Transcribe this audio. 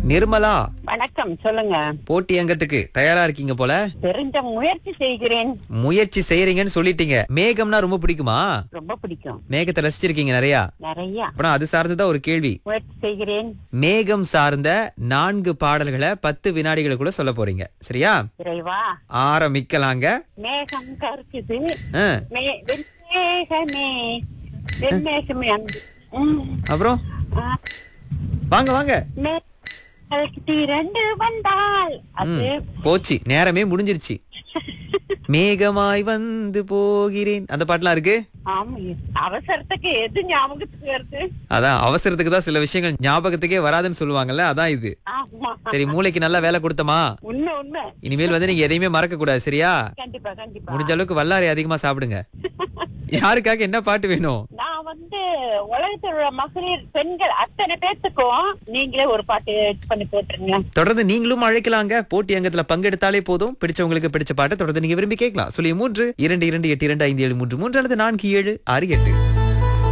நிர்மலா வணக்கம் சொல்லுங்க போட்டி அங்கத்துக்கு தயாரா இருக்கீங்க போல தெரிஞ்ச முயற்சி செய்கிறேன் முயற்சி செய்யறீங்கன்னு சொல்லிட்டீங்க மேகம்னா ரொம்ப பிடிக்குமா ரொம்ப பிடிக்கும் மேகத்தை ரசிச்சிருக்கீங்க நிறைய நிறைய அப்புறம் அது சார்ந்துதான் ஒரு கேள்வி முயற்சி செய்கிறேன் மேகம் சார்ந்த நான்கு பாடல்களை பத்து வினாடிகளுக்குள்ள சொல்ல போறீங்க சரியா இறைவா ஆரம்பிக்கலாங்க மேகம் கருக்குது ஆ, மே வெண்மேகமே வெண்மேகமே அன்பு ம், அப்புறம் ஆ, வாங்க வாங்க மேகங்களுக்கு திரண்டு வந்தால் அது ம், போச்சு நேரமே முடிஞ்சிருச்சு மேகமாய் வந்து போகிறேன் அந்த பாட்டுலாம் இருக்கு ஆமா அவசரத்துக்கு எது ஞாபகத்துக்கு வருது அதான் அவசரத்துக்கு தான் சில விஷயங்கள் ஞாபகத்துக்கே வராதுன்னு சொல்லுவாங்கல்ல அதான் இது ஆமா சரி மூளைக்கு நல்லா வேலை கொடுத்தமா உண்மை உண்மை இனிமேல் வந்து நீங்க எதையுமே மறக்க கூடாது சரியா கண்டிப்பா கண்டிப்பா முடிஞ்ச அளவுக்கு வல்லாரை அதிகமா சாப்பிடுங்க யாருக்காக என்ன பாட்டு வேணும் நான் வந்து உலகத்தில் உள்ள மகளிர் பெண்கள் அத்தனை பேத்துக்கும் நீங்களே ஒரு பாட்டு பண்ணி போட்டுருங்க தொடர்ந்து நீங்களும் அழைக்கலாங்க போட்டி அங்கத்துல பங்கெடுத்தாலே போதும் பிடிச்சவங்களுக்கு பிடிச்ச பாட்டை தொடர்ந்து நீங்க விரும்பி கேட்கலாம் சொல்லி மூன்று இரண்டு இரண்டு எட்டு இரண்டு ஐந்து ஏழு மூன்று மூன்று அல்லது நான்கு ஏழு ஆறு எட்டு